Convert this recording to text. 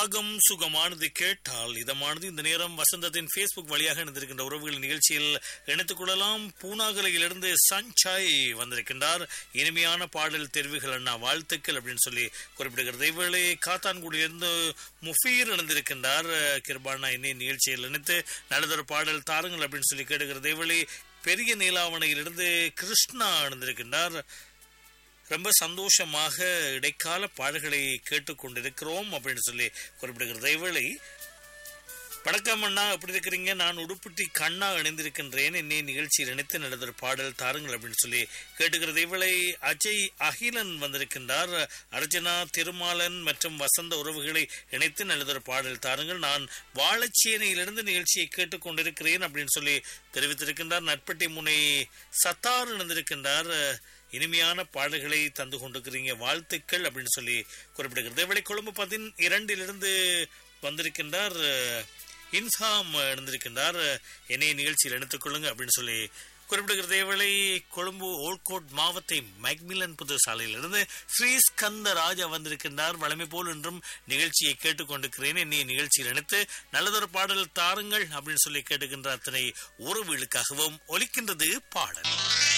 ராகம் சுகமானது கேட்டால் இதமானது இந்த நேரம் வசந்தத்தின் ஃபேஸ்புக் வழியாக இணைந்திருக்கின்ற உறவுகள் நிகழ்ச்சியில் இணைத்துக் கொள்ளலாம் பூனாகலையிலிருந்து சஞ்சாய் வந்திருக்கின்றார் இனிமையான பாடல் தெரிவுகள் அண்ணா வாழ்த்துக்கள் அப்படின்னு சொல்லி குறிப்பிடுகிறது இவளே காத்தான்குடியிலிருந்து முஃபீர் இணைந்திருக்கின்றார் கிருபானா இன்னை நிகழ்ச்சியில் இணைத்து நல்லதொரு பாடல் தாருங்கள் அப்படின்னு சொல்லி கேட்டுகிறது இவளே பெரிய நீலாவணையிலிருந்து கிருஷ்ணா இணைந்திருக்கின்றார் ரொம்ப சந்தோஷமாக இடைக்கால பாடல்களை கேட்டுக்கொண்டிருக்கிறோம் அப்படின்னு சொல்லி குறிப்பிடுகிறது இவளை வணக்கம் அண்ணா எப்படி இருக்கிறீங்க நான் உடுப்புட்டி கண்ணா இணைந்திருக்கின்றேன் என்னை நிகழ்ச்சியில் இணைத்து நடந்த பாடல் தாருங்கள் அப்படின்னு சொல்லி கேட்டுக்கிறது இவளை அஜய் அகிலன் வந்திருக்கின்றார் அர்ஜுனா திருமாலன் மற்றும் வசந்த உறவுகளை இணைத்து நல்லதொரு பாடல் தாருங்கள் நான் வாழச்சேனையிலிருந்து நிகழ்ச்சியை கேட்டுக்கொண்டிருக்கிறேன் அப்படின்னு சொல்லி தெரிவித்திருக்கின்றார் நட்பட்டி முனை சத்தார் இணைந்திருக்கின்றார் இனிமையான பாடல்களை தந்து கொண்டிருக்கிறீங்க வாழ்த்துக்கள் அப்படின்னு சொல்லி குறிப்பிடுகிறது இவளை கொழும்பு பதின் இரண்டிலிருந்து வந்திருக்கின்றார் இன்சாம் இருந்திருக்கின்றார் என்னை நிகழ்ச்சியில் எடுத்துக் கொள்ளுங்க அப்படின்னு சொல்லி குறிப்பிடுகிறது இவளை கொழும்பு ஓல்கோட் மாவத்தை மேக்மிலன் புது சாலையிலிருந்து ஸ்ரீஸ்கந்த ராஜா வந்திருக்கின்றார் வளமை போல் என்றும் நிகழ்ச்சியை கேட்டுக்கொண்டிருக்கிறேன் என்னை நிகழ்ச்சியில் இணைத்து நல்லதொரு பாடல் தாருங்கள் அப்படின்னு சொல்லி கேட்டுக்கின்ற அத்தனை உறவுகளுக்காகவும் ஒலிக்கின்றது பாடல்